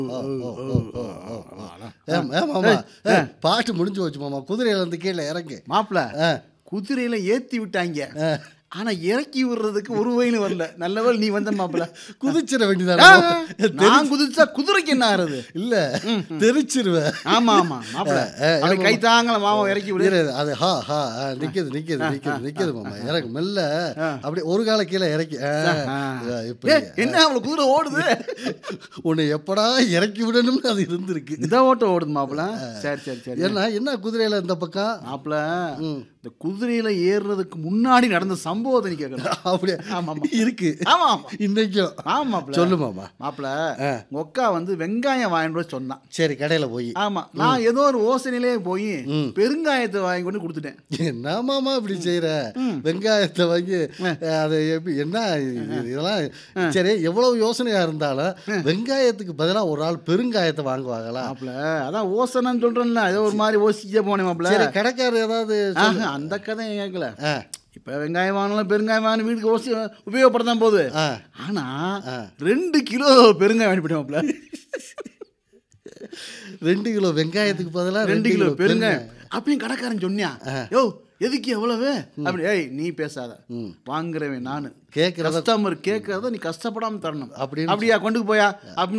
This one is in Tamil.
ஏம், ஏம், மாமா ஏ, பாட்டு முடிஞ்சு போச்சு மாமா குதிரையில இருந்து கீழே இறங்கு மாப்பிள ஆ. குதிரையில ஏத்தி விட்டாங்க ஆனா இறக்கி விடுறதுக்கு ஒரு வயலும் வரல நல்லவேளை நீ வந்த மாப்பிள குதிச்சிட ஆ, வேண்டியதானே நான் குதிச்சா குதிரைக்கு என்ன ஆறுது இல்ல தெரிச்சிருவேன் ஆமா ஆமா மாப்பிள அப்படி கை தாங்கல மாமா இறக்கி விடு இரு, அது ஹா ஹா ஆ, நிக்குது நிக்குது நிக்குது நிக்குது மாமா இறங்கு மெல்ல அப்படி ஒரு கால கீழே இறக்கி ஆ, ஆ, இப்படி ஏய், என்ன அவளை குதிரை ஓடுது உன்னை எப்படா இறக்கி விடணும்னு அது இருந்திருக்கு இந்த ஓட்டம் ஓடுது மாப்பிள சரி சரி சரி ஏன்னா என்ன குதிரையில இந்த பக்கம் மாப்பிள இந்த குதிரையில ஏறுறதுக்கு முன்னாடி நடந்த சம்பவத்தை நீ கேட்கணும் அப்படியே ஆமா, ஆமா. இருக்கு ஆமா ஆமா இன்னைக்கும் ஆமா மாப்பிள சொல்லு மாமா மாப்பிள உங்க அக்கா வந்து வெங்காயம் வாங்கிட்டு வர சொன்னான் சரி கடையில போய் ஆமா நான் ஏதோ ஒரு ஓசனையிலே போய் பெருங்காயத்தை வாங்கி கொண்டு கொடுத்துட்டேன் என்ன மாமா இப்படி செய்யற வெங்காயத்தை வாங்கி அதை எப்படி என்ன இது- இதெல்லாம் சரி எவ்வளவு யோசனையா இருந்தாலும் வெங்காயத்துக்கு பதிலா ஒரு ஆள் பெருங்காயத்தை வாங்குவாங்களா மாப்பிள அதான் ஓசனைன்னு சொல்றேன்ல ஏதோ ஒரு மாதிரி ஓசிச்சே போனேன் மாப்பிள சரி கடைக்காரர் ஏதாவது ஆஹா, அந்த கதை ஏன் கேட்கல ஆ, இப்ப வெங்காயம் வாங்கலாம் பெருங்காயம் வாங்கணும் வீட்டுக்கு ஓசி உபயோகப்படுத்தான் போகுது ஆ. ஆனா ரெண்டு கிலோ பெருங்காயம் வாங்கிட்டேன் மாப்பிள ரெண்டு கிலோ வெங்காயத்துக்கு பதிலா ரெண்டு கிலோ பெருங்காயம் அப்பயும் கடைக்காரன் சொன்னியா யோ எதுக்கு எவ்வளவு அப்படி ஏய் நீ பேசாத வாங்குறவன் நானு கேட்கறத கஸ்டமர் கேட்கறத நீ கஷ்டப்படாம தரணும் அப்படின்னு அப்படியா கொண்டு போயா அப்படின்னு